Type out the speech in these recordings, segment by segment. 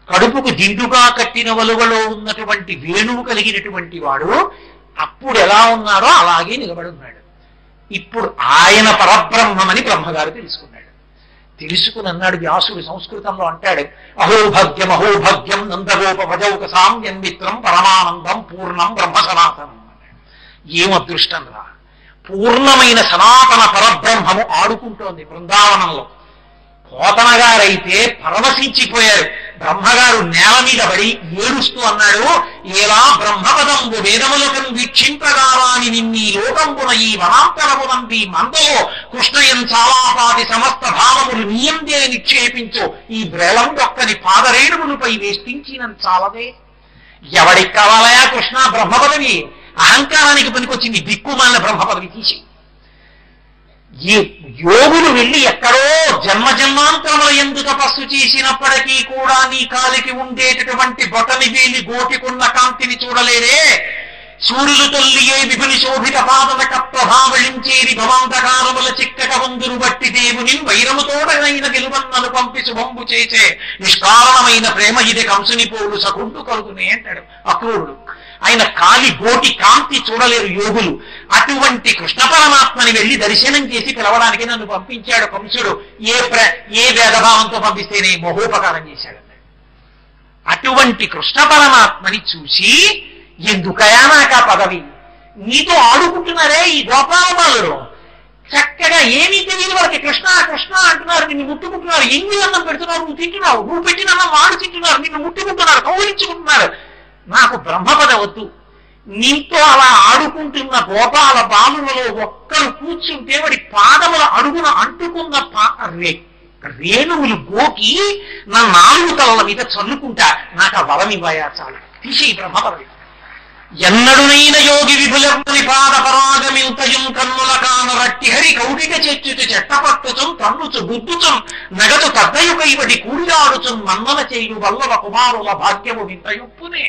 కడుపుకు దిండుగా కట్టిన వలువలో ఉన్నటువంటి వేణువు కలిగినటువంటి వాడు అప్పుడు ఎలా ఉన్నాడో అలాగే నిలబడి ఉన్నాడు ఇప్పుడు ఆయన పరబ్రహ్మమని బ్రహ్మగారు తెలుసుకున్నాడు తెలుసుకుని అన్నాడు వ్యాసుడు సంస్కృతంలో అంటాడు అహోభాగ్యం అహోభాగ్యం నందగోప భజౌక సామ్యం మిత్రం పరమానందం పూర్ణం బ్రహ్మ సనాతనం అన్నాడు ఏం అదృష్టం రా పూర్ణమైన సనాతన పరబ్రహ్మము ఆడుకుంటోంది బృందావనంలో పోతన గారైతే పరవశించిపోయారు బ్రహ్మగారు నేల మీద పడి ఏడుస్తూ అన్నాడు ఏలా బ్రహ్మపదంబు వేదములకం వీక్షింపగారాని నిన్ని లోకంబున ఈ వనాంతరమునంది మందలో కృష్ణయం చాలాపాది సమస్త భావములు నియందే నిక్షేపించు ఈ బ్రేలం దొక్కని పాదరేణుములపై వేష్టించిన చాలదే ఎవడికి కావాలయా కృష్ణ బ్రహ్మపదవి అహంకారానికి పనికొచ్చింది దిక్కుమాలిన బ్రహ్మపదవి తీసి ఈ యోగులు వెళ్ళి ఎక్కడో జన్మ జన్మాంతరముల ఎందు తపస్సు చేసినప్పటికీ కూడా నీ కాలికి ఉండేటటువంటి బొటని వేలి గోటికున్న కాంతిని చూడలేరే సూర్యులు తొల్లియే విపుని శోభిత పాదన కప్రభావళించేరి భవాంతకారముల చిక్కక వందురు బట్టి దేవుని వైరముతోడనైన విలువన్నను పంపి శుభంబు చేసే నిష్కారణమైన ప్రేమ ఇది కంసుని పోలు సకుంటు కలుగునే అంటాడు అక్రూరుడు ఆయన కాలి గోటి కాంతి చూడలేరు యోగులు అటువంటి కృష్ణ పరమాత్మని వెళ్ళి దర్శనం చేసి పిలవడానికి నన్ను పంపించాడు కంసుడు ఏ ప్ర ఏ వేదభావంతో పంపిస్తేనే మహోపకారం చేశాడు అటువంటి కృష్ణ పరమాత్మని చూసి ఎందుకయా నాకు ఆ పదవి నీతో ఆడుకుంటున్నారే ఈ గోపాలబాలుడు చక్కగా ఏమీ తెలియని వాళ్ళకి కృష్ణ కృష్ణ అంటున్నారు నిన్ను ముట్టుకుంటున్నారు ఎన్ని అన్నం పెడుతున్నారు నువ్వు తింటున్నావు నువ్వు పెట్టిన అన్నం వాడు తింటున్నారు నిన్ను ముట్టుకుంటున్నారు కౌలించుకుంటున్నారు నాకు బ్రహ్మపద వద్దు నీతో అలా ఆడుకుంటున్న గోపాల బాలులలో ఒక్కరు కూర్చుంటే వాడి పాదముల అడుగున అంటుకున్న పా రే రేణువులు గోకి నా నాలుగు తలల మీద చల్లుకుంటా నాకు ఆ వరం ఇవ్వయా చాలు తీసేయి బ్రహ్మపదవి ఎన్నడునైన యోగి విపులముని పాద పరాగమింతయం కన్నుల కాన రట్టి హరి కౌడిక చెచ్చుచు చెట్టపట్టుచుం తన్నుచు బుద్ధుచుం నగదు తద్దయుకైవడి కూడియాడుచుం మన్నల చేయు వల్లవ కుమారుల భాగ్యము వింతయుప్పునే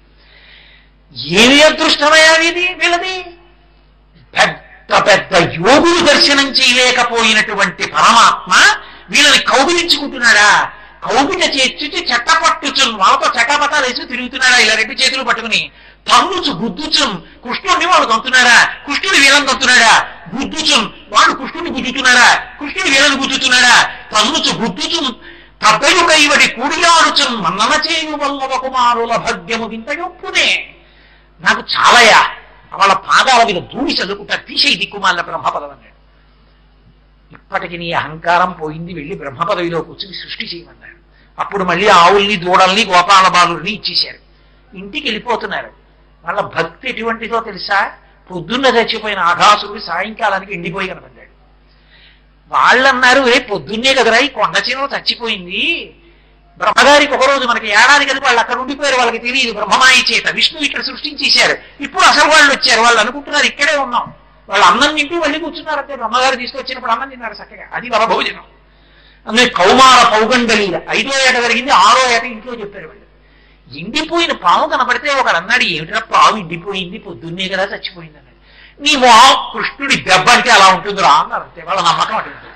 ఏమి అదృష్టమయ్యా ఇది వీళ్ళది పెద్ద పెద్ద యోగులు దర్శనం చేయలేకపోయినటువంటి పరమాత్మ వీళ్ళని కౌగిలించుకుంటున్నాడా కౌగిట చేర్చుచి చెట్టపట్టుచున్ వాళ్ళతో చట్టపటాలు వేసి తిరుగుతున్నాడా ఇలా రెండు చేతులు పట్టుకుని తన్నుచు గుద్దుచున్ కృష్ణుడిని వాడు తంతున్నాడా కృష్ణుడి వీళ్ళని తంతున్నాడా గుద్దుచున్ వాడు కృష్ణుడిని గుద్దుతున్నాడా కృష్ణుడి వీళ్ళని గుద్దుతున్నాడా తన్నుచు గుద్దుచున్ తద్దయు కైవడి కూడియాడుచున్ మన్నన చేయు వల్లవ కుమారుల భగ్యము వింతయొప్పునే నాకు చాలయా వాళ్ళ పాదాల మీద దూడి చదువుకుంటా తీసేయి దిక్కుమాలిన బ్రహ్మపదం అన్నాడు ఇప్పటికి నీ అహంకారం పోయింది వెళ్ళి బ్రహ్మపదవిలో కూర్చుని సృష్టి చేయమన్నాడు అప్పుడు మళ్ళీ ఆవుల్ని దూడల్ని గోపాల బాలుల్ని ఇచ్చేశారు ఇంటికి వెళ్ళిపోతున్నారు వాళ్ళ భక్తి ఎటువంటిదో తెలుసా పొద్దున్న చచ్చిపోయిన ఆఘాసుడు సాయంకాలానికి ఎండిపోయి కనపడ్డాడు వాళ్ళన్నారు రే పొద్దున్నే కదరా ఈ కొండ చీమ చచ్చిపోయింది బ్రహ్మగారికి ఒక రోజు మనకి ఏడాది కదా వాళ్ళు అక్కడ ఉండిపోయారు వాళ్ళకి తెలియదు బ్రహ్మమాయి చేత విష్ణు ఇక్కడ సృష్టించేశారు ఇప్పుడు అసలు వాళ్ళు వచ్చారు వాళ్ళు అనుకుంటున్నారు ఇక్కడే ఉన్నాం వాళ్ళు అన్నం తింటూ వెళ్ళి కూర్చున్నారు అంతే బ్రహ్మగారు తీసుకొచ్చినప్పుడు అన్నం తిన్నారు చక్కగా అది వాళ్ళ భోజనం అందుకే కౌమార పౌగండలీల ఐదో ఏట జరిగింది ఆరో ఏట ఇంట్లో చెప్పారు వాళ్ళు ఎండిపోయిన పాము కనపడితే ఒకడు అన్నాడు ఏమిటా పాము ఎండిపోయింది పొద్దున్నే కదా చచ్చిపోయింది అన్నాడు నీ మో కృష్ణుడి దెబ్బ అంటే అలా ఉంటుందిరా అన్నారు అంతే వాళ్ళ నమ్మకం అటు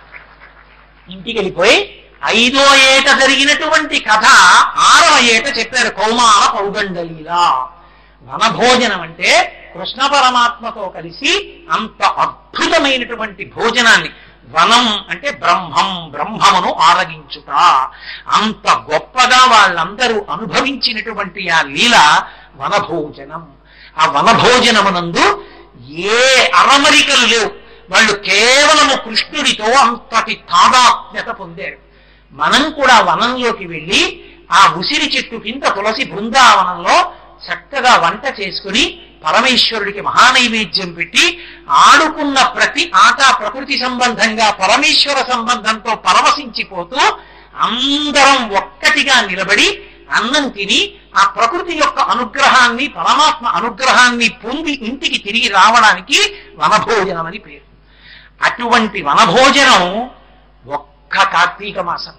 ఇంటికి వెళ్ళిపోయి ఐదో ఏట జరిగినటువంటి కథ ఆరవ ఏట చెప్పారు కౌమార పౌగండలీలా వనభోజనం అంటే కృష్ణ పరమాత్మతో కలిసి అంత అద్భుతమైనటువంటి భోజనాన్ని వనం అంటే బ్రహ్మం బ్రహ్మమును ఆరగించుట అంత గొప్పగా వాళ్ళందరూ అనుభవించినటువంటి ఆ లీల వనభోజనం ఆ వనభోజనమునందు ఏ అరమరికలు లేవు వాళ్ళు కేవలము కృష్ణుడితో అంతటి తాదాత్మ్యత పొందారు మనం కూడా వనంలోకి వెళ్ళి ఆ ఉసిరి చెట్టు కింద తులసి బృందావనంలో చక్కగా వంట చేసుకుని పరమేశ్వరుడికి మహానైవేద్యం పెట్టి ఆడుకున్న ప్రతి ఆట ప్రకృతి సంబంధంగా పరమేశ్వర సంబంధంతో పరవశించిపోతూ అందరం ఒక్కటిగా నిలబడి అన్నం తిని ఆ ప్రకృతి యొక్క అనుగ్రహాన్ని పరమాత్మ అనుగ్రహాన్ని పొంది ఇంటికి తిరిగి రావడానికి వనభోజనం అని పేరు అటువంటి వనభోజనం ఒక్క కార్తీక మాసంలోనే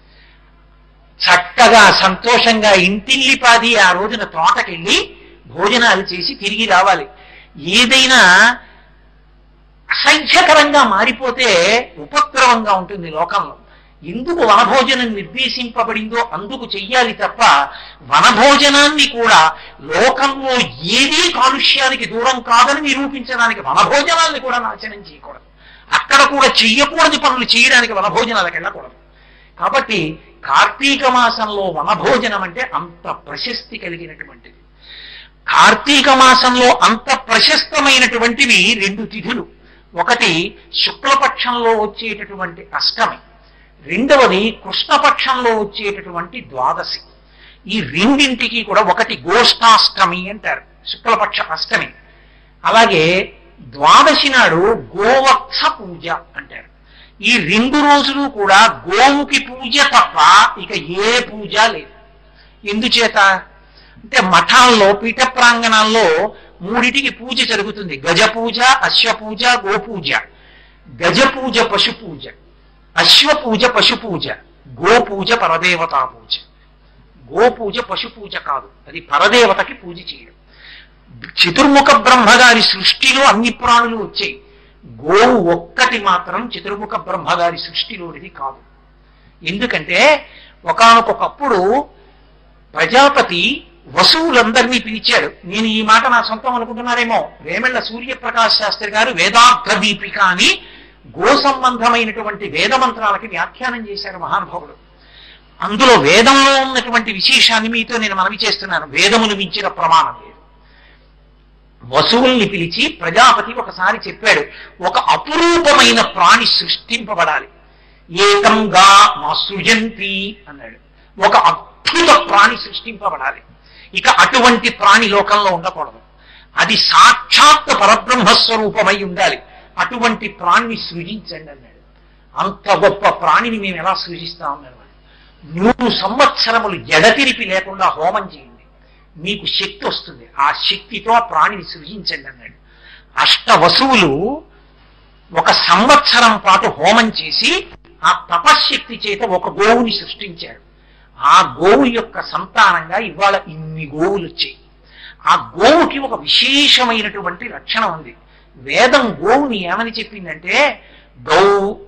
చక్కగా సంతోషంగా ఇంటిల్లిపాది ఆ రోజున తోటకెళ్ళి భోజనాలు చేసి తిరిగి రావాలి ఏదైనా అసంఖ్యకరంగా మారిపోతే ఉపద్రవంగా ఉంటుంది లోకంలో ఎందుకు వనభోజనం నిర్దేశింపబడిందో అందుకు చెయ్యాలి తప్ప వనభోజనాన్ని కూడా లోకంలో ఏదీ కాలుష్యానికి దూరం కాదని నిరూపించడానికి వనభోజనాన్ని కూడా నాశనం చేయకూడదు అక్కడ కూడా చెయ్యకూడని పనులు చేయడానికి వనభోజనాలకు వెళ్ళకూడదు కాబట్టి కార్తీక మాసంలో వనభోజనం అంటే అంత ప్రశస్తి కలిగినటువంటిది కార్తీక మాసంలో అంత ప్రశస్తమైనటువంటివి రెండు తిథులు ఒకటి శుక్లపక్షంలో వచ్చేటటువంటి అష్టమి రెండవది కృష్ణపక్షంలో వచ్చేటటువంటి ద్వాదశి ఈ రెండింటికి కూడా ఒకటి గోష్ఠాష్టమి అంటారు శుక్లపక్ష అష్టమి అలాగే ద్వాదశి నాడు గోవత్స పూజ అంటారు ఈ రెండు రోజులు కూడా గోవుకి పూజ తప్ప ఇక ఏ పూజ లేదు ఎందుచేత అంటే మఠాల్లో పీఠ ప్రాంగణాల్లో మూడిటికి పూజ జరుగుతుంది గజ పూజ అశ్వ పూజ గోపూజ గజ పూజ పశు పూజ అశ్వ పూజ పశు పూజ గోపూజ పరదేవతా పూజ గోపూజ పశు పూజ కాదు అది పరదేవతకి పూజ చేయడం చతుర్ముఖ బ్రహ్మగారి సృష్టిలో అన్ని ప్రాణులు వచ్చాయి గోవు ఒక్కటి మాత్రం చతుర్ముఖ బ్రహ్మగారి సృష్టిలోనిది కాదు ఎందుకంటే ఒకానొకప్పుడు ప్రజాపతి వసువులందరినీ పిలిచాడు నేను ఈ మాట నా సొంతం అనుకుంటున్నారేమో వేమెళ్ల సూర్యప్రకాశ్ శాస్త్రి గారు వేదాగ్ర దీపిక అని గో సంబంధమైనటువంటి వేద మంత్రాలకి వ్యాఖ్యానం చేశారు మహానుభావుడు అందులో వేదంలో ఉన్నటువంటి విశేషాన్ని మీతో నేను మనవి చేస్తున్నాను వేదమును మించిన ప్రమాణం లేదు వసువుల్ని పిలిచి ప్రజాపతి ఒకసారి చెప్పాడు ఒక అపురూపమైన ప్రాణి సృష్టింపబడాలి ఏకంగా మా సృజంతి అన్నాడు ఒక అద్భుత ప్రాణి సృష్టింపబడాలి ఇక అటువంటి ప్రాణి లోకంలో ఉండకూడదు అది సాక్షాత్ పరబ్రహ్మస్వరూపమై ఉండాలి అటువంటి ప్రాణిని సృజించండి అన్నాడు అంత గొప్ప ప్రాణిని మేము ఎలా సృజిస్తాం అన్నాడు నూరు సంవత్సరములు ఎడతిరిపి లేకుండా హోమం చేయండి మీకు శక్తి వస్తుంది ఆ శక్తితో ఆ ప్రాణిని సృజించండి అన్నాడు అష్ట వసువులు ఒక సంవత్సరం పాటు హోమం చేసి ఆ తపశ్శక్తి చేత ఒక గోవుని సృష్టించారు ఆ గోవు యొక్క సంతానంగా ఇవాళ ఇన్ని గోవులు వచ్చాయి ఆ గోవుకి ఒక విశేషమైనటువంటి లక్షణం ఉంది వేదం గోవుని ఏమని చెప్పిందంటే గౌ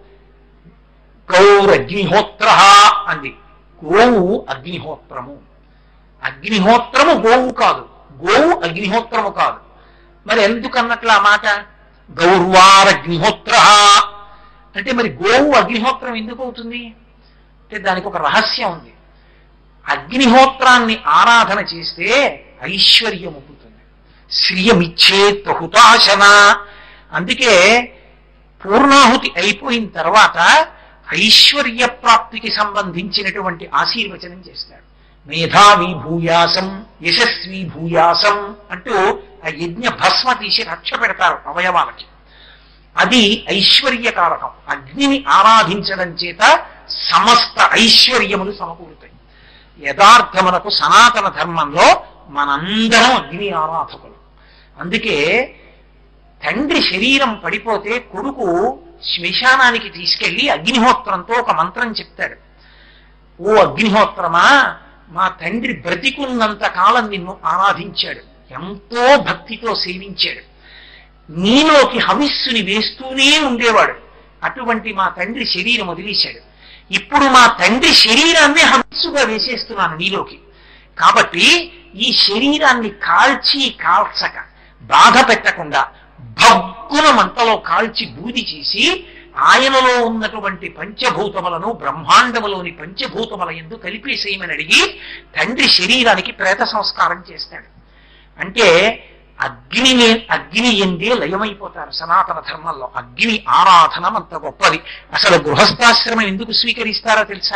గౌరగ్నిహోత్ర అంది గోవు అగ్నిహోత్రము అగ్నిహోత్రము గోవు కాదు గోవు అగ్నిహోత్రము కాదు మరి ఎందుకన్నట్లు ఆ మాట గౌర్వారగ్నిహోత్ర అంటే మరి గోవు అగ్నిహోత్రం ఎందుకు అవుతుంది అంటే దానికి ఒక రహస్యం ఉంది అగ్నిహోత్రాన్ని ఆరాధన చేస్తే ఐశ్వర్యం ఉంటుంది శ్రియమిచ్చేత్ హుతాశన అందుకే పూర్ణాహుతి అయిపోయిన తర్వాత ఐశ్వర్య ప్రాప్తికి సంబంధించినటువంటి ఆశీర్వచనం చేస్తాడు మేధావి భూయాసం యశస్వి భూయాసం అంటూ ఆ యజ్ఞ భస్మ తీసి రక్ష పెడతారు అవయవాలకి అది ఐశ్వర్యకారకం అగ్నిని ఆరాధించడం చేత సమస్త ఐశ్వర్యములు సమకూరుతాయి యథార్థమునకు సనాతన ధర్మంలో మనందరం అగ్ని ఆరాధకులు అందుకే తండ్రి శరీరం పడిపోతే కొడుకు శ్మశానానికి తీసుకెళ్లి అగ్నిహోత్రంతో ఒక మంత్రం చెప్తాడు ఓ అగ్నిహోత్రమా మా తండ్రి బ్రతికున్నంత కాలం నిన్ను ఆరాధించాడు ఎంతో భక్తితో సేవించాడు నీలోకి హవిస్సుని వేస్తూనే ఉండేవాడు అటువంటి మా తండ్రి శరీరం వదిలేశాడు ఇప్పుడు మా తండ్రి శరీరాన్ని హవిస్సుగా వేసేస్తున్నాను నీలోకి కాబట్టి ఈ శరీరాన్ని కాల్చి కాల్చక బాధ పెట్టకుండా భగ్గున మంటలో కాల్చి బూది చేసి ఆయనలో ఉన్నటువంటి పంచభూతములను బ్రహ్మాండములోని పంచభూతముల ఎందు కలిపేసేయమని అడిగి తండ్రి శరీరానికి ప్రేత సంస్కారం చేస్తాడు అంటే అగ్నిని అగ్ని ఎందే లయమైపోతారు సనాతన ధర్మంలో అగ్ని ఆరాధనం అంత గొప్పది అసలు గృహస్థాశ్రమం ఎందుకు స్వీకరిస్తారో తెలుసా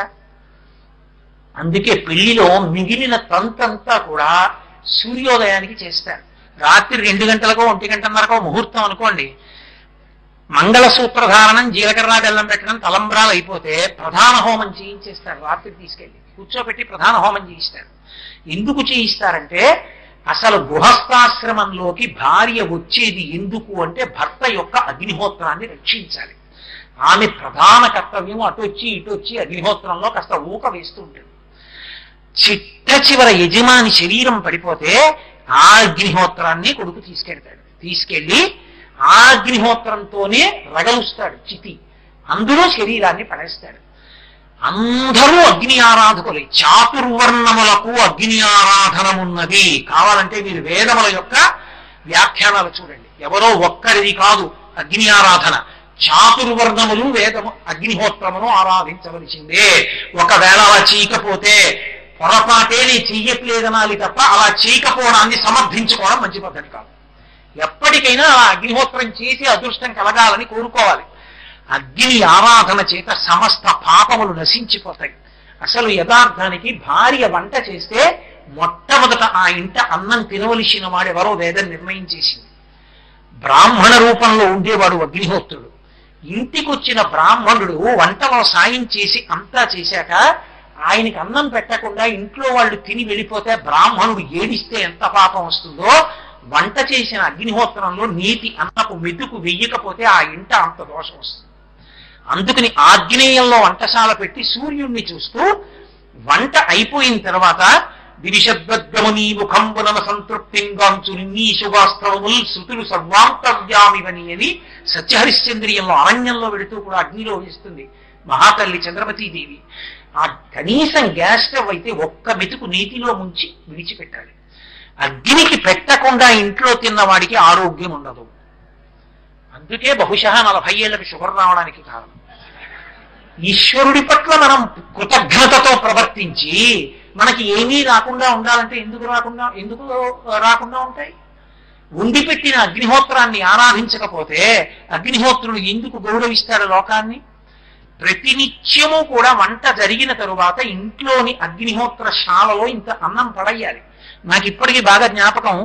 అందుకే పెళ్లిలో మిగిలిన తంతంతా కూడా సూర్యోదయానికి చేస్తారు రాత్రి రెండు గంటలకో ఒంటి గంటన్నరకో ముహూర్తం అనుకోండి మంగళసూత్రధారణం జీలకర్ర బెల్లం పెట్టడం తలంబ్రాలు అయిపోతే ప్రధాన హోమం చేయించేస్తారు రాత్రి తీసుకెళ్ళి కూర్చోబెట్టి ప్రధాన హోమం చేయిస్తారు ఎందుకు చేయిస్తారంటే అసలు గృహస్థాశ్రమంలోకి భార్య వచ్చేది ఎందుకు అంటే భర్త యొక్క అగ్నిహోత్రాన్ని రక్షించాలి ఆమె ప్రధాన కర్తవ్యం అటు వచ్చి ఇటు వచ్చి అగ్నిహోత్రంలో కాస్త ఊక వేస్తూ ఉంటుంది చిట్ట చివర యజమాని శరీరం పడిపోతే ఆ అగ్నిహోత్రాన్ని కొడుకు తీసుకెళ్తాడు తీసుకెళ్లి ఆ అగ్నిహోత్రంతోనే రగలుస్తాడు చితి అందులో శరీరాన్ని పడేస్తాడు అందరూ అగ్ని ఆరాధకులే చాతుర్వర్ణములకు అగ్ని ఆరాధనమున్నది కావాలంటే మీరు వేదముల యొక్క వ్యాఖ్యానాలు చూడండి ఎవరో ఒక్కరిది కాదు అగ్ని ఆరాధన చాతుర్వర్ణములు వేదము అగ్నిహోత్రమును ఆరాధించవలసిందే ఒకవేళ అలా చేయకపోతే పొరపాటే నీ చెయ్యట్లేదనాలి తప్ప అలా చేయకపోవడాన్ని సమర్థించుకోవడం మంచి పద్ధతి కాదు ఎప్పటికైనా అలా అగ్నిహోత్రం చేసి అదృష్టం కలగాలని కోరుకోవాలి అగ్ని ఆరాధన చేత సమస్త పాపములు నశించిపోతాయి అసలు యథార్థానికి భార్య వంట చేస్తే మొట్టమొదట ఆ ఇంట అన్నం తినవలసిన వాడెవరో వేదం నిర్ణయించేసింది బ్రాహ్మణ రూపంలో ఉండేవాడు అగ్నిహోత్రుడు ఇంటికి వచ్చిన బ్రాహ్మణుడు వంటలో సాయం చేసి అంతా చేశాక ఆయనకి అన్నం పెట్టకుండా ఇంట్లో వాళ్ళు తిని వెళ్ళిపోతే బ్రాహ్మణుడు ఏడిస్తే ఎంత పాపం వస్తుందో వంట చేసిన అగ్నిహోత్రంలో నీటి అన్నపు మెతుకు వెయ్యకపోతే ఆ ఇంట అంత దోషం వస్తుంది అందుకని ఆగ్నేయంలో వంటశాల పెట్టి సూర్యుణ్ణి చూస్తూ వంట అయిపోయిన తర్వాత దివిషద్వద్గమనీ ముఖంబునమ సంతృప్తింగాంచు నిన్నీశుగాస్త్రముల్ శృతులు సర్వాంతవ్యామివని అని సత్యహరిశ్చంద్రియంలో అరణ్యంలో వెళుతూ కూడా అగ్నిలో వేస్తుంది మహాతల్లి చంద్రమతీదేవి ఆ కనీసం గ్యాస్ స్టవ్ అయితే ఒక్క మెతుకు నీటిలో ముంచి విడిచిపెట్టాలి అగ్నికి పెట్టకుండా ఇంట్లో తిన్నవాడికి ఆరోగ్యం ఉండదు అందుకే బహుశా నలభై ఏళ్ళకి షుగర్ రావడానికి కారణం ఈశ్వరుడి పట్ల మనం కృతజ్ఞతతో ప్రవర్తించి మనకి ఏమీ రాకుండా ఉండాలంటే ఎందుకు రాకుండా ఎందుకు రాకుండా ఉంటాయి ఉండి పెట్టిన అగ్నిహోత్రాన్ని ఆరాధించకపోతే అగ్నిహోత్రుడు ఎందుకు గౌరవిస్తాడు లోకాన్ని ప్రతినిత్యము కూడా వంట జరిగిన తరువాత ఇంట్లోని అగ్నిహోత్ర శాలలో ఇంత అన్నం పడయ్యాలి నాకు ఇప్పటికీ బాగా జ్ఞాపకం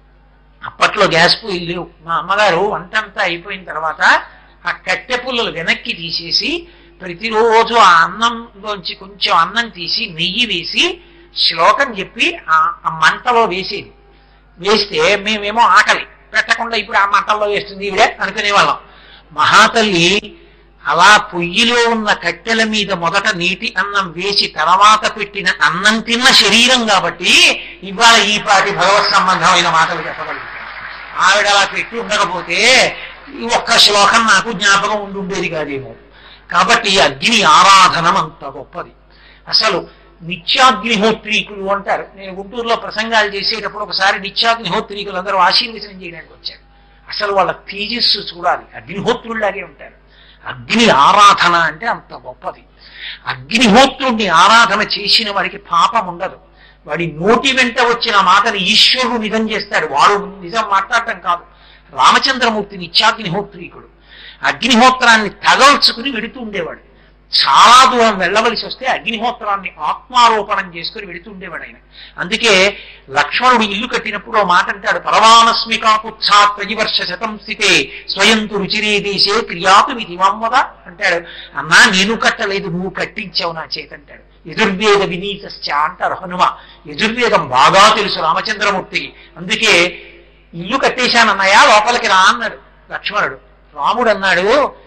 అప్పట్లో గ్యాస్ పొయ్యిలు లేవు మా అమ్మగారు వంట అంతా అయిపోయిన తర్వాత ఆ కట్టె పుల్లలు వెనక్కి తీసేసి ప్రతిరోజు ఆ అన్నంలోంచి కొంచెం అన్నం తీసి నెయ్యి వేసి శ్లోకం చెప్పి ఆ ఆ మంటలో వేసేది వేస్తే మేమేమో ఆకలి పెట్టకుండా ఇప్పుడు ఆ మంటల్లో వేస్తుంది ఇవిడే అనుకునేవాళ్ళం మహాతల్లి అలా పొయ్యిలో ఉన్న కట్టెల మీద మొదట నీటి అన్నం వేసి తర్వాత పెట్టిన అన్నం తిన్న శరీరం కాబట్టి ఇవాళ ఈ పాటి భగవత్ సంబంధమైన మాటలు చెప్పగలుగుతాం ఆవిడ అలా పెట్టి ఉండకపోతే ఈ ఒక్క శ్లోకం నాకు జ్ఞాపకం ఉండి ఉండేది కాదేమో కాబట్టి అగ్ని ఆరాధనం అంత గొప్పది అసలు నిత్యాగ్నిహోత్రీకులు అంటారు నేను గుంటూరులో ప్రసంగాలు చేసేటప్పుడు ఒకసారి నిత్యాగ్నిహోత్రీకులు అందరూ ఆశీర్వచనం చేయడానికి వచ్చారు అసలు వాళ్ళ తేజస్సు చూడాలి అగ్నిహోత్రుల్లాగే ఉంటారు అగ్ని ఆరాధన అంటే అంత గొప్పది అగ్నిహోత్రుణ్ణి ఆరాధన చేసిన వాడికి పాపం ఉండదు వాడి నోటి వెంట వచ్చిన మాటని ఈశ్వరుడు నిజం చేస్తాడు వాడు నిజం మాట్లాడటం కాదు రామచంద్రమూర్తి నిత్యాగ్నిహోత్రీకుడు అగ్నిహోత్రాన్ని తగల్చుకుని వెడుతూ ఉండేవాడు చాలా దూరం వెళ్ళవలసి వస్తే అగ్నిహోత్రాన్ని ఆత్మారోపణం చేసుకుని వెడుతూ ఉండేవాడు ఆయన అందుకే లక్ష్మణుడు ఇల్లు కట్టినప్పుడు ఓ మాట అంటాడు పరమానస్మికాపుచ్ఛా త్రజివర్ష శతం స్థితే స్వయంతు రుచిరే దేశే క్రియాతు విధి మమ్మద అంటాడు అన్నా నేను కట్టలేదు నువ్వు కట్టించావు నా చేతంటాడు యజుర్వేద వినీతశ్చ అంటారు హనుమ యజుర్వేదం బాగా తెలుసు రామచంద్రమూర్తికి అందుకే ఇల్లు కట్టేశానన్నయ్యా లోపలికి రా అన్నాడు లక్ష్మణుడు రాముడు అన్నాడు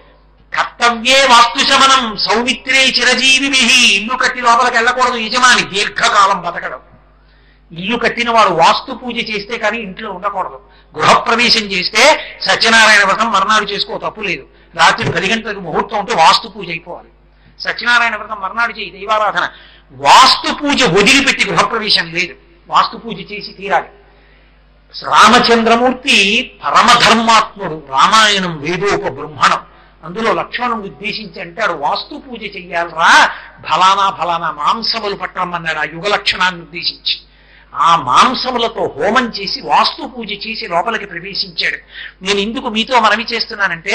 కర్తవ్యే వాస్తుశమనం సౌమిత్రే చిరజీవి ఇల్లు కట్టి లోపలికి వెళ్ళకూడదు యజమాని దీర్ఘకాలం బతకడం ఇల్లు కట్టిన వాడు వాస్తు పూజ చేస్తే కానీ ఇంట్లో ఉండకూడదు గృహప్రవేశం చేస్తే సత్యనారాయణ వ్రతం మర్నాడు చేసుకో తప్పు లేదు రాత్రి పది గంటలకు ముహూర్తం ఉంటే వాస్తు పూజ అయిపోవాలి సత్యనారాయణ వ్రతం మర్నాడు చేయి దైవారాధన వాస్తు పూజ వదిలిపెట్టి గృహప్రవేశం లేదు వాస్తు పూజ చేసి తీరాలి రామచంద్రమూర్తి పరమధర్మాత్ముడు రామాయణం వేదోప బ్రహ్మణం అందులో లక్ష్మణుడు ఉద్దేశించి అంటాడు వాస్తు పూజ చెయ్యాలరా ఫలానా ఫలానా మాంసములు పట్టమన్నాడు ఆ యుగ లక్షణాన్ని ఉద్దేశించి ఆ మాంసములతో హోమం చేసి వాస్తు పూజ చేసి లోపలికి ప్రవేశించాడు నేను ఎందుకు మీతో మనవి చేస్తున్నానంటే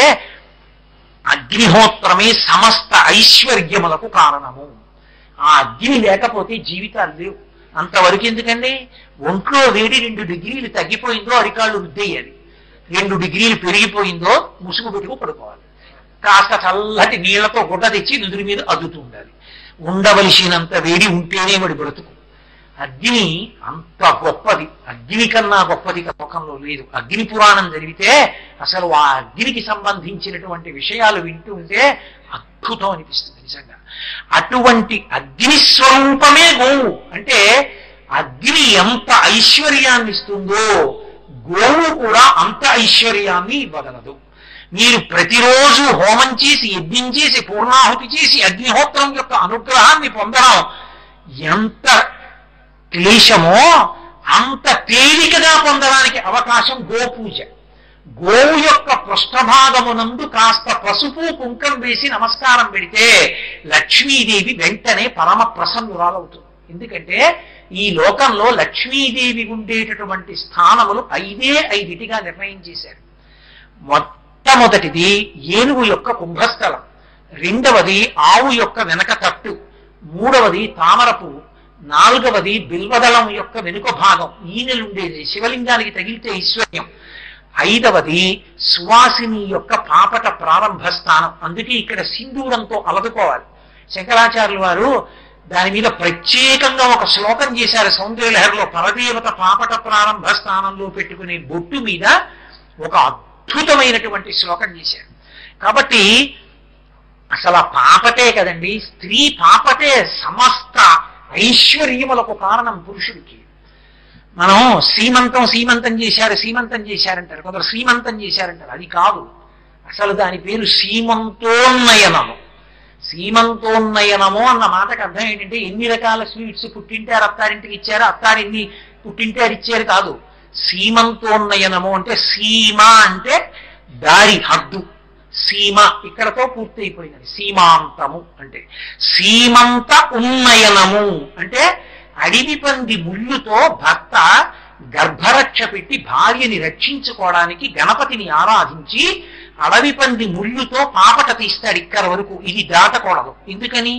అగ్నిహోత్రమే సమస్త ఐశ్వర్యములకు కారణము ఆ అగ్ని లేకపోతే జీవితాలు లేవు అంతవరకు ఎందుకండి ఒంట్లో వేడి రెండు డిగ్రీలు తగ్గిపోయిందో అరికాళ్ళు రుద్దేయాలి రెండు డిగ్రీలు పెరిగిపోయిందో ముసుగు పెట్టుకు పడుకోవాలి కాస్త చల్లటి నీళ్లతో గుడ్డ తెచ్చి నుదురు మీద అద్దుతూ ఉండాలి ఉండవలసినంత వేడి ఉంటేనే వాడి బ్రతుకు అగ్ని అంత గొప్పది అగ్ని కన్నా గొప్పది లోకంలో లేదు అగ్ని పురాణం జరిగితే అసలు ఆ అగ్నికి సంబంధించినటువంటి విషయాలు వింటూ ఉంటే అద్భుతం అనిపిస్తుంది నిజంగా అటువంటి అగ్ని స్వరూపమే గోవు అంటే అగ్ని ఎంత ఐశ్వర్యాన్ని ఇస్తుందో గోవు కూడా అంత ఐశ్వర్యాన్ని ఇవ్వగలదు మీరు ప్రతిరోజు హోమం చేసి యజ్ఞం చేసి పూర్ణాహుతి చేసి అగ్నిహోత్రం యొక్క అనుగ్రహాన్ని పొందడం ఎంత క్లేశమో అంత తేలికగా పొందడానికి అవకాశం గోపూజ గోవు యొక్క పృష్ఠభాగమునందు కాస్త పసుపు కుంకం వేసి నమస్కారం పెడితే లక్ష్మీదేవి వెంటనే పరమ ప్రసన్నురాలవుతుంది ఎందుకంటే ఈ లోకంలో లక్ష్మీదేవి ఉండేటటువంటి స్థానములు ఐదే ఐదిటిగా నిర్ణయం చేశారు మొట్టమొదటిది ఏనుగు యొక్క కుంభస్థలం రెండవది ఆవు యొక్క వెనక తట్టు మూడవది తామర పువ్వు నాలుగవది బిల్వదళం యొక్క వెనుక భాగం ఈనెలుండేది శివలింగానికి తగిలితే ఐశ్వర్యం ఐదవది సువాసిని యొక్క పాపట ప్రారంభ స్థానం అందుకే ఇక్కడ సింధూరంతో అలదుకోవాలి శంకరాచార్యులు వారు దాని మీద ప్రత్యేకంగా ఒక శ్లోకం చేశారు సౌందర్యలహరిలో పరదేవత పాపట ప్రారంభ స్థానంలో పెట్టుకునే బొట్టు మీద ఒక అద్భుతమైనటువంటి శ్లోకం చేశారు కాబట్టి అసలు ఆ పాపటే కదండి స్త్రీ పాపటే సమస్త ఐశ్వర్యములకు కారణం పురుషుడికి మనం సీమంతం సీమంతం చేశారు సీమంతం చేశారంటారు కొందరు శ్రీమంతం చేశారంటారు అది కాదు అసలు దాని పేరు సీమంతోన్నయనము సీమంతోన్నయనము అన్న మాటకు అర్థం ఏంటంటే ఎన్ని రకాల స్వీట్స్ పుట్టింటారు అత్తారింటికి ఇచ్చారు అత్తారు ఎన్ని పుట్టింటారు ఇచ్చారు కాదు సీమంతోన్నయనము అంటే సీమ అంటే దారి హద్దు సీమ ఇక్కడతో పూర్తయిపోయినది సీమాంతము అంటే సీమంత ఉన్నయనము అంటే అడవి పంది ముళ్ళుతో భర్త గర్భరక్ష పెట్టి భార్యని రక్షించుకోవడానికి గణపతిని ఆరాధించి అడవి పంది ముళ్ళుతో పాపట తీస్తాడు ఇక్కడ వరకు ఇది దాటకూడదు ఎందుకని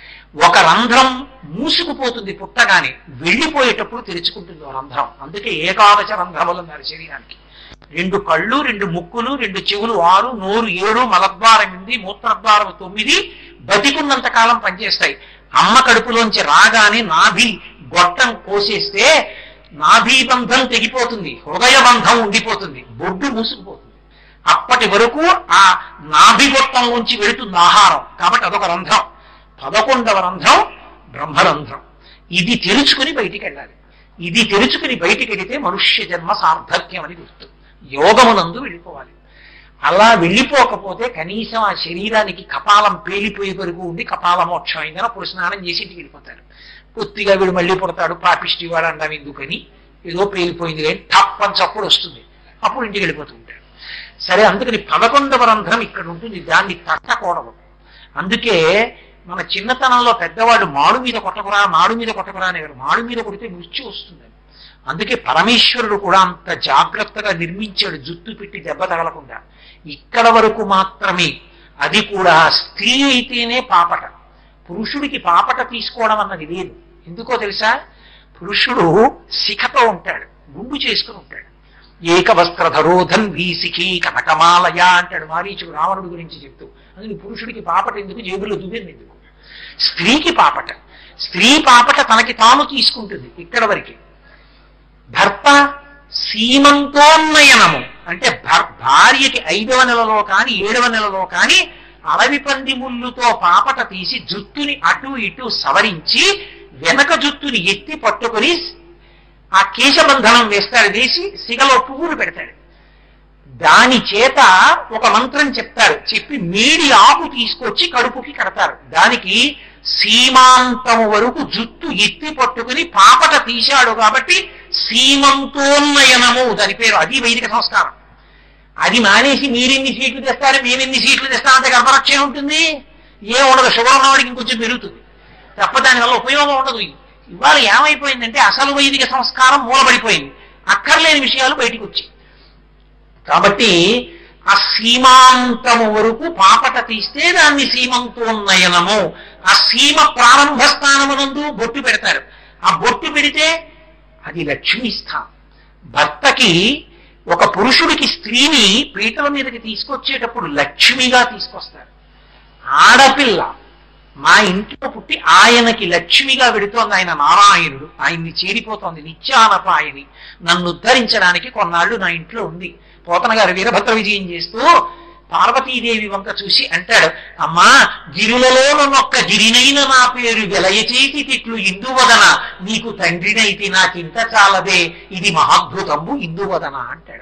ఒక రంధ్రం మూసుకుపోతుంది పుట్టగానే వెళ్ళిపోయేటప్పుడు తెరుచుకుంటుంది ఒక రంధ్రం అందుకే ఏకాదశ రంధ్రములు ఉన్నారు శరీరానికి రెండు కళ్ళు రెండు ముక్కులు రెండు చెవులు ఆరు నోరు ఏడు మలద్వారం ఎనిమిది మూత్రద్వారం తొమ్మిది బతికున్నంత కాలం పనిచేస్తాయి అమ్మ కడుపులోంచి రాగానే నాభి గొట్టం కోసేస్తే నాభి బంధం తెగిపోతుంది హృదయ బంధం ఉండిపోతుంది బొడ్డు మూసుకుపోతుంది అప్పటి వరకు ఆ నాభి గొట్టంలోంచి వెళుతుంది ఆహారం కాబట్టి అదొక రంధ్రం పదకొండవ రంధ్రం బ్రహ్మరంధ్రం ఇది తెరుచుకుని బయటికి వెళ్ళాలి ఇది తెరుచుకుని బయటికి వెళితే మనుష్య జన్మ సార్థక్యం అని గుర్తు యోగమునందు వెళ్ళిపోవాలి అలా వెళ్ళిపోకపోతే కనీసం ఆ శరీరానికి కపాలం పేలిపోయే వరకు ఉండి కపాల మోక్షం అయిందని అప్పుడు స్నానం చేసి ఇంటికి వెళ్ళిపోతారు పూర్తిగా వీడు మళ్ళీ పుడతాడు పాపిష్టి వాడు అండం ఎందుకని ఏదో పేలిపోయింది కానీ తప్పని చప్పుడు వస్తుంది అప్పుడు ఇంటికి వెళ్ళిపోతూ ఉంటాడు సరే అందుకని పదకొండవ రంధ్రం ఇక్కడ ఉంటుంది దాన్ని తట్టకూడదు అందుకే మన చిన్నతనంలో పెద్దవాడు మాడు మీద కొట్టకురా మాడు మీద కొట్టకురా అనేవారు మాడు మీద కొడితే మృత్యు వస్తుందని అందుకే పరమేశ్వరుడు కూడా అంత జాగ్రత్తగా నిర్మించాడు జుట్టు పెట్టి దెబ్బ తగలకుండా ఇక్కడ వరకు మాత్రమే అది కూడా స్త్రీ అయితేనే పాపట పురుషుడికి పాపట తీసుకోవడం అన్నది లేదు ఎందుకో తెలుసా పురుషుడు శిఖతో ఉంటాడు గుండు చేసుకుని ఉంటాడు ఏకవస్త్రధరోధన్ వీసిఖి కనకమాలయ అంటాడు మారీచుడు రావణుడి గురించి చెప్తూ అందుకని పురుషుడికి పాపట ఎందుకు జేబులో దువ్వెన ఎందుకు స్త్రీకి పాపట స్త్రీ పాపట తనకి తాను తీసుకుంటుంది ఇక్కడ వరకే భర్త సీమంతోన్నయనము అంటే భర్- భార్యకి ఐదవ నెలలో కాని ఏడవ నెలలో కాని అడవి పంది ముళ్ళుతో పాపట తీసి జుట్టుని అటు ఇటు సవరించి వెనక జుట్టుని ఎత్తి పట్టుకొని ఆ కేశబంధనం వేస్తాడు వేసి సిగలో పువ్వులు పెడతాడు దాని చేత ఒక మంత్రం చెప్తారు చెప్పి మేడి ఆకు తీసుకొచ్చి కడుపుకి కడతారు దానికి సీమాంతము వరకు జుట్టు ఎత్తి పట్టుకుని పాపట తీశాడు కాబట్టి సీమంతోన్నయనము దాని పేరు అది వైదిక సంస్కారం అది మానేసి మీరెన్ని సీట్లు తెస్తారు మేమెన్ని సీట్లు తెస్తాం అంత గర్భరక్షణ ఉంటుంది ఏం ఉండదు షుగర్ ఉన్నవాడికి ఇంకొంచెం పెరుగుతుంది తప్ప దానివల్ల ఉపయోగం ఉండదు ఇవాళ ఏమైపోయిందంటే అసలు వైదిక సంస్కారం మూలబడిపోయింది అక్కర్లేని విషయాలు బయటికి వచ్చాయి కాబట్టి ఆ సీమాంతము వరకు పాపట తీస్తే దాన్ని సీమంతోన్నయనము ఆ సీమ ప్రారంభ స్థానమునందు బొట్టు పెడతారు ఆ బొట్టు పెడితే అది లక్ష్మీ స్థానం భర్తకి ఒక పురుషుడికి స్త్రీని పీటల మీదకి తీసుకొచ్చేటప్పుడు లక్ష్మిగా తీసుకొస్తారు ఆడపిల్ల మా ఇంట్లో పుట్టి ఆయనకి లక్ష్మిగా వెడుతోంది ఆయన నారాయణుడు ఆయన్ని చేరిపోతోంది నిత్యానపాయని నన్ను ఉద్ధరించడానికి కొన్నాళ్ళు నా ఇంట్లో ఉంది పోతన గారు వీరభద్ర విజయం చేస్తూ పార్వతీదేవి వంక చూసి అంటాడు అమ్మా గిరులలో నొక్క గిరినైన నా పేరు వెలయచేతి తిట్లు ఇందువదన నీకు తండ్రినైతే నాకింత చాలదే ఇది మహాద్భుతంబు ఇందువదన అంటాడు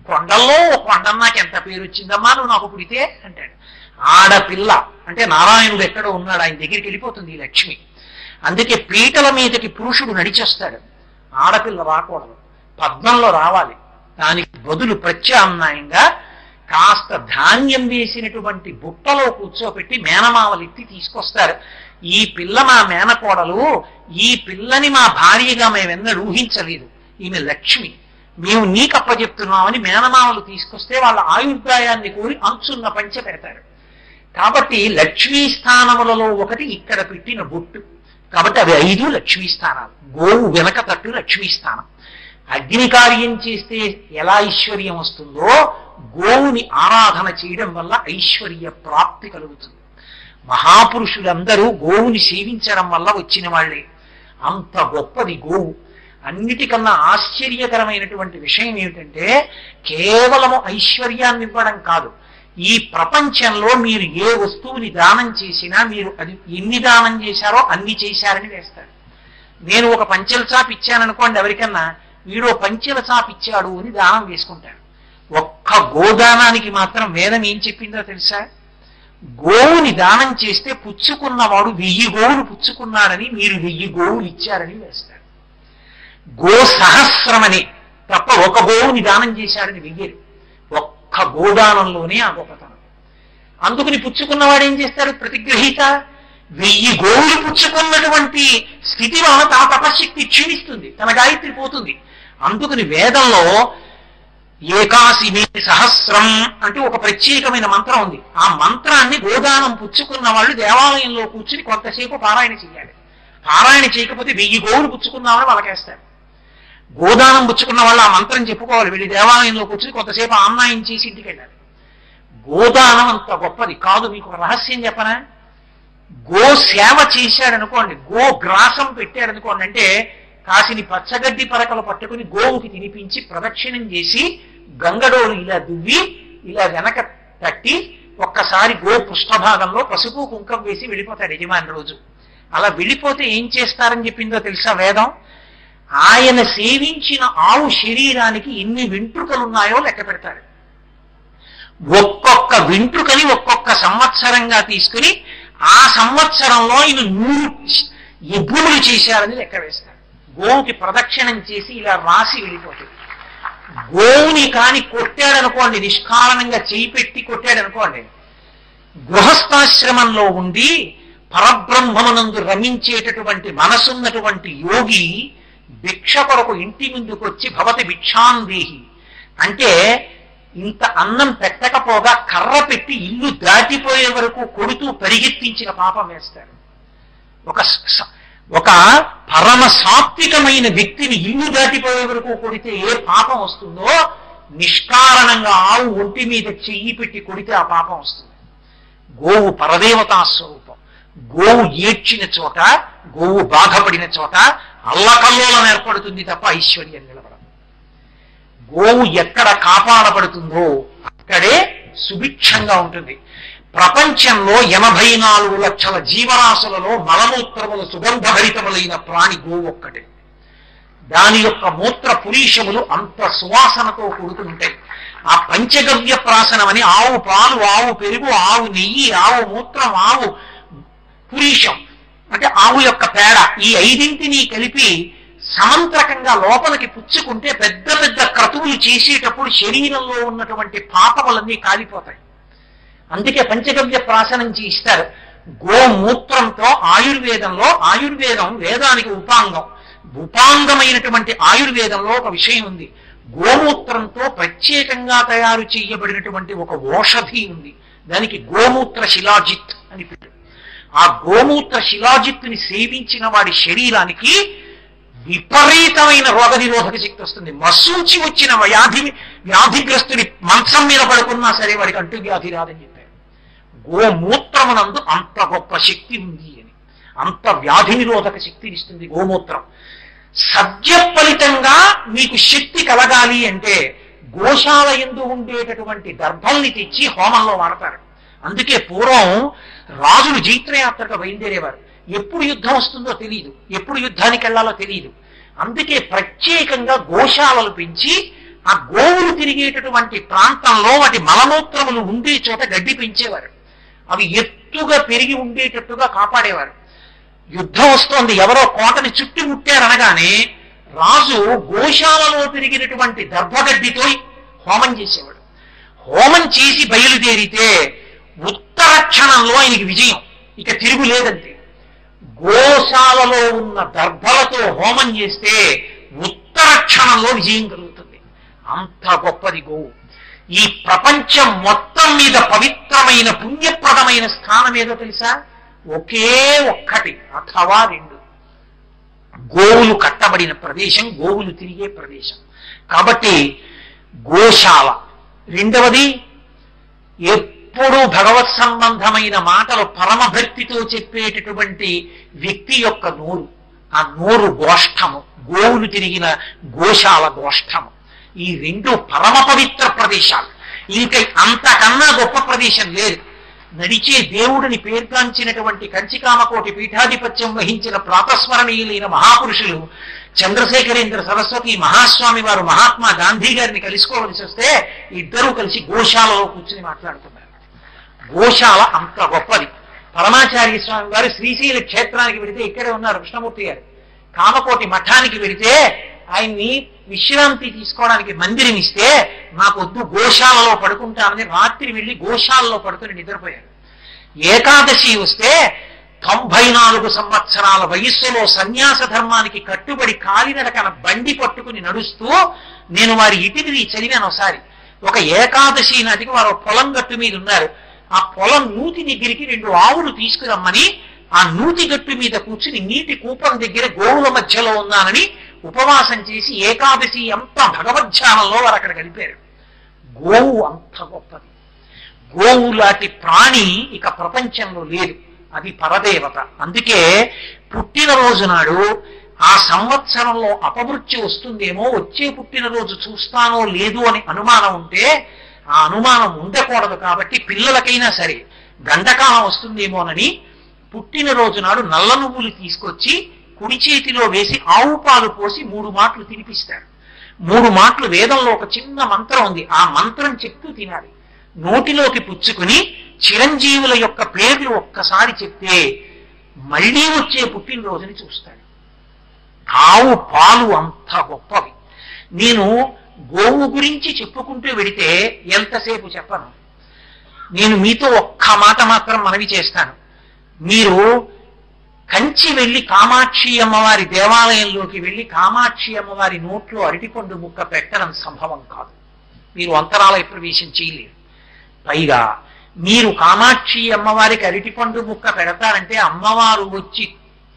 కొండల్లో ఓ కొండ నాకు ఎంత పేరు వచ్చిందమ్మా నువ్వు నాకు పుడితే అంటాడు ఆడపిల్ల అంటే నారాయణుడు ఎక్కడో ఉన్నాడు ఆయన దగ్గరికి వెళ్ళిపోతుంది ఈ లక్ష్మి అందుకే పీటల మీదకి పురుషుడు నడిచేస్తాడు ఆడపిల్ల రాకూడదు పద్మంలో రావాలి దానికి బదులు ప్రత్యామ్నాయంగా కాస్త ధాన్యం వేసినటువంటి బుట్టలో కూర్చోపెట్టి మేనమావలు ఎత్తి తీసుకొస్తారు ఈ పిల్ల మా మేనకోడలు ఈ పిల్లని మా భార్యగా మేమెన్నడూ ఊహించలేదు ఈమె లక్ష్మి మేము నీకు అప్పచెప్తున్నామని మేనమావలు తీసుకొస్తే వాళ్ళ ఆయుర్దాయాన్ని కోరి అంచున్న పంచె పెడతారు కాబట్టి లక్ష్మీ స్థానములలో ఒకటి ఇక్కడ పెట్టిన బొట్టు కాబట్టి అవి ఐదు లక్ష్మీ స్థానాలు గోవు వెనక తట్టు లక్ష్మీ స్థానం అగ్ని కార్యం చేస్తే ఎలా ఐశ్వర్యం వస్తుందో గోవుని ఆరాధన చేయడం వల్ల ఐశ్వర్య ప్రాప్తి కలుగుతుంది మహాపురుషులందరూ గోవుని సేవించడం వల్ల వచ్చిన వాళ్ళే అంత గొప్పది గోవు అన్నిటికన్నా ఆశ్చర్యకరమైనటువంటి విషయం ఏమిటంటే కేవలము ఐశ్వర్యాన్ని ఇవ్వడం కాదు ఈ ప్రపంచంలో మీరు ఏ వస్తువుని దానం చేసినా మీరు అది ఎన్ని దానం చేశారో అన్ని చేశారని వేస్తారు నేను ఒక పంచెల చాప్ ఇచ్చాననుకోండి ఎవరికన్నా వీడు ఓ పంచెల చాప్ ఇచ్చాడు అని దానం వేసుకుంటాడు ఒక్క గోదానానికి మాత్రం వేదం ఏం చెప్పిందో తెలుసా గోవుని దానం చేస్తే పుచ్చుకున్నవాడు వెయ్యి గోవులు పుచ్చుకున్నాడని మీరు వెయ్యి గోవులు ఇచ్చారని వేస్తారు గో సహస్రమని తప్ప ఒక గోవుని దానం చేశాడని వెయ్యరు ఒక్క గోదానంలోనే ఆ గొప్పతనం అందుకని పుచ్చుకున్నవాడు ఏం చేస్తారు ప్రతిగ్రహీత వెయ్యి గోవులు పుచ్చుకున్నటువంటి స్థితి వలన తన తపశక్తి క్షీణిస్తుంది తన గాయత్రి పోతుంది అందుకని వేదంలో ఏకాశి మే సహస్రం అంటే ఒక ప్రత్యేకమైన మంత్రం ఉంది ఆ మంత్రాన్ని గోదానం పుచ్చుకున్న వాళ్ళు దేవాలయంలో కూర్చుని కొంతసేపు పారాయణ చేయాలి పారాయణ చేయకపోతే వెయ్యి గోవులు పుచ్చుకున్నామని వాళ్ళకేస్తారు గోదానం పుచ్చుకున్న వాళ్ళు ఆ మంత్రం చెప్పుకోవాలి వెళ్ళి దేవాలయంలో కూర్చుని కొంతసేపు ఆమ్నాయం చేసి ఇంటికి వెళ్ళాలి గోదానం అంత గొప్పది కాదు మీకు ఒక రహస్యం చెప్పనా గో సేవ చేశాడనుకోండి గో గ్రాసం పెట్టాడనుకోండి అంటే కాసిని పచ్చగడ్డి పరకలు పట్టుకుని గోవుకి తినిపించి ప్రదక్షిణం చేసి గంగడోలు ఇలా దువ్వి ఇలా వెనక తట్టి ఒక్కసారి గో పృష్ఠభాగంలో పసుపు కుంకం వేసి వెళ్ళిపోతాడు యజమాని రోజు అలా వెళ్ళిపోతే ఏం చేస్తారని చెప్పిందో తెలుసా వేదం ఆయన సేవించిన ఆవు శరీరానికి ఎన్ని వెంట్రుకలు ఉన్నాయో లెక్క పెడతాడు ఒక్కొక్క వెంట్రుకని ఒక్కొక్క సంవత్సరంగా తీసుకుని ఆ సంవత్సరంలో ఈయన నూరు యజ్ఞములు చేశారని లెక్క వేస్తాడు గోవుకి ప్రదక్షిణం చేసి ఇలా రాసి వెళ్ళిపోతుంది గోవుని కాని కొట్టాడనుకోండి నిష్కారణంగా చేయి పెట్టి కొట్టాడనుకోండి గృహస్థాశ్రమంలో ఉండి పరబ్రహ్మమునందు రమించేటటువంటి మనసున్నటువంటి యోగి భిక్ష కొరకు ఇంటి ముందుకు వచ్చి భవతి భిక్షాందేహి అంటే ఇంత అన్నం పెట్టకపోగా కర్ర పెట్టి ఇల్లు దాటిపోయే వరకు కొడుతూ పరిగెత్తించిన పాపం వేస్తారు ఒక స- ఒక పరమ సాత్వికమైన వ్యక్తిని ఇల్లు దాటిపోయే వరకు కొడితే ఏ పాపం వస్తుందో నిష్కారణంగా ఆవు ఒంటి మీద చెయ్యి పెట్టి కొడితే ఆ పాపం వస్తుంది గోవు పరదేవతా స్వరూపం గోవు ఏడ్చిన చోట గోవు బాధపడిన చోట అల్లకల్లోలం ఏర్పడుతుంది తప్ప ఐశ్వర్యం నిలబడదు గోవు ఎక్కడ కాపాడబడుతుందో అక్కడే సుభిక్షంగా ఉంటుంది ప్రపంచంలో ఎనభై నాలుగు లక్షల జీవరాశులలో మలమూత్రములు సుగంధభరితములైన ప్రాణి గోవు ఒక్కటే దాని యొక్క మూత్ర పురీషములు అంత సువాసనతో కూడుకుంటాయి ఆ పంచగవ్య ప్రాసనం అని ఆవు పాలు ఆవు పెరుగు ఆవు నెయ్యి ఆవు మూత్రం ఆవు పురీషం అంటే ఆవు యొక్క పేడ ఈ ఐదింటిని కలిపి సమంత్రకంగా లోపలికి పుచ్చుకుంటే పెద్ద పెద్ద క్రతువులు చేసేటప్పుడు శరీరంలో ఉన్నటువంటి పాపములన్నీ కాలిపోతాయి అందుకే పంచగవ్య ప్రాసనం చేయిస్తారు గోమూత్రంతో ఆయుర్వేదంలో ఆయుర్వేదం వేదానికి ఉపాంగం ఉపాంగమైనటువంటి ఆయుర్వేదంలో ఒక విషయం ఉంది గోమూత్రంతో ప్రత్యేకంగా తయారు చేయబడినటువంటి ఒక ఓషధి ఉంది దానికి గోమూత్ర శిలాజిత్ అని పేరు ఆ గోమూత్ర శిలాజిత్తుని సేవించిన వాడి శరీరానికి విపరీతమైన రోగ నిరోధక శక్తి వస్తుంది మసూచి వచ్చిన వ్యాధి వ్యాధిగ్రస్తుని మంచం మీద పడుకున్నా సరే వాడికి అంటు వ్యాధి రాదని చెప్పారు గోమూత్రమునందు అంత గొప్ప శక్తి ఉంది అని అంత వ్యాధి నిరోధక శక్తిని ఇస్తుంది గోమూత్రం సద్య ఫలితంగా మీకు శక్తి కలగాలి అంటే గోశాల ఎందు ఉండేటటువంటి దర్భల్ని తెచ్చి హోమంలో వాడతారు అందుకే పూర్వం రాజులు జైత్రయాత్రకు బయలుదేరేవారు ఎప్పుడు యుద్ధం వస్తుందో తెలియదు ఎప్పుడు యుద్ధానికి వెళ్ళాలో తెలియదు అందుకే ప్రత్యేకంగా గోశాలలు పెంచి ఆ గోవులు తిరిగేటటువంటి ప్రాంతంలో వాటి మలమూత్రములు ఉండే చోట గడ్డి పెంచేవారు అవి ఎత్తుగా పెరిగి ఉండేటట్టుగా కాపాడేవారు యుద్ధం వస్తోంది ఎవరో కోటని చుట్టుముట్టారనగానే రాజు గోశాలలో పెరిగినటువంటి దర్భగడ్డితో హోమం చేసేవాడు హోమం చేసి బయలుదేరితే ఉత్తర క్షణంలో ఆయనకి విజయం ఇక తిరుగులేదంతే గోశాలలో ఉన్న దర్భలతో హోమం చేస్తే ఉత్తర క్షణంలో విజయం కలుగుతుంది అంత గొప్పది గోవు ఈ ప్రపంచం మొత్తం మీద పవిత్రమైన పుణ్యప్రదమైన స్థానం ఏదో తెలుసా ఒకే ఒక్కటి అథవా రెండు గోవులు కట్టబడిన ప్రదేశం గోవులు తిరిగే ప్రదేశం కాబట్టి గోశాల రెండవది ఎప్పుడు భగవత్ సంబంధమైన మాటలు పరమభక్తితో చెప్పేటటువంటి వ్యక్తి యొక్క నోరు ఆ నోరు గోష్ఠము గోవులు తిరిగిన గోశాల గోష్ఠము ఈ రెండు పరమ పవిత్ర ప్రదేశాలు ఇంకా అంతకన్నా గొప్ప ప్రదేశం లేదు నడిచే దేవుడిని పేర్గాంచినటువంటి కంచికామకోటి పీఠాధిపత్యం వహించిన ప్రాతస్మరణీయులైన మహాపురుషులు చంద్రశేఖరేంద్ర సరస్వతి మహాస్వామి వారు మహాత్మా గాంధీ గారిని కలుసుకోవలసి వస్తే ఇద్దరూ కలిసి గోశాలలో కూర్చుని మాట్లాడుతున్నారు గోశాల అంత గొప్పది పరమాచార్య స్వామి వారు శ్రీశైల క్షేత్రానికి వెళితే ఇక్కడే ఉన్నారు కృష్ణమూర్తి గారు కామకోటి మఠానికి వెళితే ఆయన్ని విశ్రాంతి తీసుకోవడానికి మందిరం ఇస్తే నాకు వద్దు గోశాలలో పడుకుంటానని రాత్రి వెళ్ళి గోశాలలో పడుకుని నిద్రపోయారు ఏకాదశి వస్తే తొంభై నాలుగు సంవత్సరాల వయస్సులో సన్యాస ధర్మానికి కట్టుబడి కాలినడకన బండి పట్టుకుని నడుస్తూ నేను వారి ఇటిని చదివాను ఒకసారి ఒక ఏకాదశి నాటికి వారు పొలం గట్టు మీద ఉన్నారు ఆ పొలం నూతి దగ్గరికి రెండు ఆవులు తీసుకురమ్మని ఆ నూతి గట్టు మీద కూర్చుని నీటి కూపం దగ్గర గోవుల మధ్యలో ఉన్నానని ఉపవాసం చేసి ఏకాదశి అంత భగవద్ధ్యానంలో వారు అక్కడ గడిపారు గోవు అంత గొప్పది గోవు లాంటి ప్రాణి ఇక ప్రపంచంలో లేదు అది పరదేవత అందుకే పుట్టినరోజు నాడు ఆ సంవత్సరంలో అపమృత్యు వస్తుందేమో వచ్చే పుట్టినరోజు చూస్తానో లేదు అని అనుమానం ఉంటే ఆ అనుమానం ఉండకూడదు కాబట్టి పిల్లలకైనా సరే గండకాలం వస్తుందేమోనని పుట్టినరోజు నాడు నల్ల నువ్వులు తీసుకొచ్చి కుడి చేతిలో వేసి ఆవు పాలు పోసి మూడు మాటలు తినిపిస్తారు మూడు మాటలు వేదంలో ఒక చిన్న మంత్రం ఉంది ఆ మంత్రం చెప్తూ తినాలి నోటిలోకి పుచ్చుకుని చిరంజీవుల యొక్క పేర్లు ఒక్కసారి చెప్తే మళ్ళీ వచ్చే పుట్టినరోజుని చూస్తాడు ఆవు పాలు అంత గొప్పవి నేను గోవు గురించి చెప్పుకుంటూ వెడితే ఎంతసేపు చెప్పను నేను మీతో ఒక్క మాట మాత్రం మనవి చేస్తాను మీరు కంచి వెళ్ళి కామాక్షి అమ్మవారి దేవాలయంలోకి వెళ్ళి కామాక్షి అమ్మవారి నోట్లో అరటిపండు ముక్క పెట్టడం సంభవం కాదు మీరు అంతరాలయ ప్రవేశం చేయలేరు పైగా మీరు కామాక్షి అమ్మవారికి అరటిపండు ముక్క పెడతారంటే అమ్మవారు వచ్చి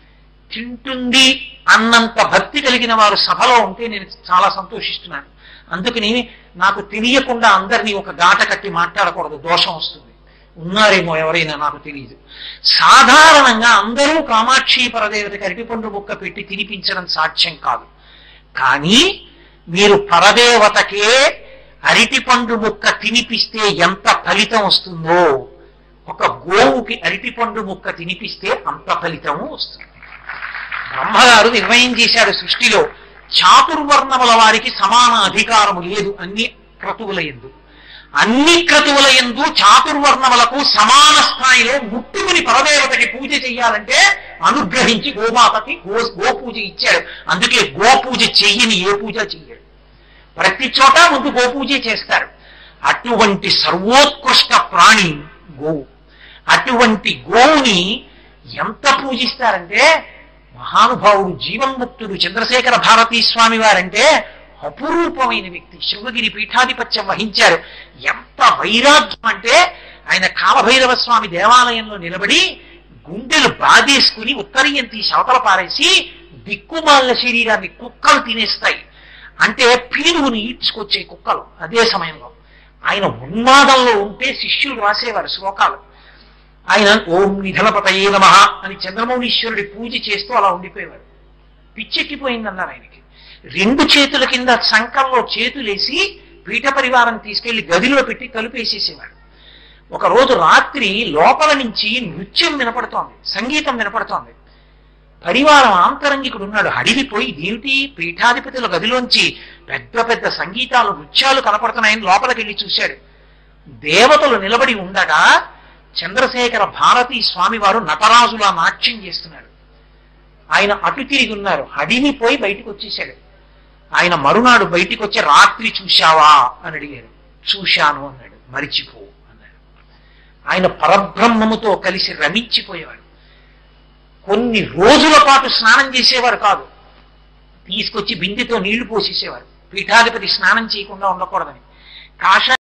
తింటుంది అన్నంత భక్తి కలిగిన వారు సభలో ఉంటే నేను చాలా సంతోషిస్తున్నాను అందుకని నాకు తెలియకుండా అందరినీ ఒక గాట కట్టి మాట్లాడకూడదు దోషం వస్తుంది ఉన్నారేమో ఎవరైనా నాకు తెలియదు సాధారణంగా అందరూ కామాక్షి పరదేవతకి అరటిపండు ముక్క పెట్టి తినిపించడం సాధ్యం కాదు కానీ మీరు పరదేవతకే అరటిపండు ముక్క తినిపిస్తే ఎంత ఫలితం వస్తుందో ఒక గోవుకి అరటిపండు ముక్క తినిపిస్తే అంత ఫలితము వస్తుంది బ్రహ్మగారు నిర్ణయం చేశాడు సృష్టిలో చాతుర్వర్ణముల వారికి సమాన అధికారము లేదు అన్ని క్రతువుల ఎందు అన్ని క్రతువుల ఎందు చాతుర్వర్ణములకు సమాన స్థాయిలో ముట్టుకుని పరదేవతకి పూజ చెయ్యాలంటే అనుగ్రహించి గోమాతకి గో గోపూజ ఇచ్చాడు అందుకే గోపూజ చెయ్యని ఏ పూజ చెయ్యడు ప్రతి చోట ముందు గోపూజే చేస్తారు అటువంటి సర్వోత్కృష్ట ప్రాణి గోవు అటువంటి గోవుని ఎంత పూజిస్తారంటే మహానుభావుడు జీవన్ముక్తుడు చంద్రశేఖర భారతీ స్వామి వారంటే అపురూపమైన వ్యక్తి శృంగగిరి పీఠాధిపత్యం వహించారు ఎంత వైరాగ్యం అంటే ఆయన కాలభైరవ స్వామి దేవాలయంలో నిలబడి గుండెలు బాధేసుకుని ఉత్తరీయం తీసి అవతల పారేసి దిక్కుమాలిన శరీరాన్ని కుక్కలు తినేస్తాయి అంటే పీనుగుని ఈడ్చుకొచ్చే కుక్కలు అదే సమయంలో ఆయన ఉన్మాదంలో ఉంటే శిష్యులు రాసేవారు శ్లోకాలు ఆయన ఓం నిధనపతయే నమ అని చంద్రమౌళీశ్వరుడి పూజ చేస్తూ అలా ఉండిపోయేవారు పిచ్చెక్కిపోయిందన్నారు ఆయనకి రెండు చేతుల కింద సంకంలో చేతులేసి పీఠ పరివారం తీసుకెళ్లి గదిలో పెట్టి తలుపేసేసేవారు ఒక రోజు రాత్రి లోపల నుంచి నృత్యం వినపడుతోంది సంగీతం వినపడుతోంది పరివారం ఆంతరంగికుడు ఉన్నాడు అడిగిపోయి దీనిటి పీఠాధిపతుల గదిలోంచి పెద్ద పెద్ద సంగీతాలు నృత్యాలు కనపడుతున్నాయని లోపలికి వెళ్ళి చూశాడు దేవతలు నిలబడి ఉండగా చంద్రశేఖర భారతీ స్వామి వారు నటరాజులా నాట్యం చేస్తున్నారు ఆయన అటు తిరిగి ఉన్నారు హడినిపోయి బయటకు వచ్చేసాడు ఆయన మరునాడు బయటికి వచ్చి రాత్రి చూశావా అని అడిగారు చూశాను అన్నాడు మరిచిపో అన్నాడు ఆయన పరబ్రహ్మముతో కలిసి రమించిపోయేవాడు కొన్ని రోజుల పాటు స్నానం చేసేవారు కాదు తీసుకొచ్చి బిందెతో నీళ్లు పోసేసేవారు పీఠాధిపతి స్నానం చేయకుండా ఉండకూడదని కాషాయ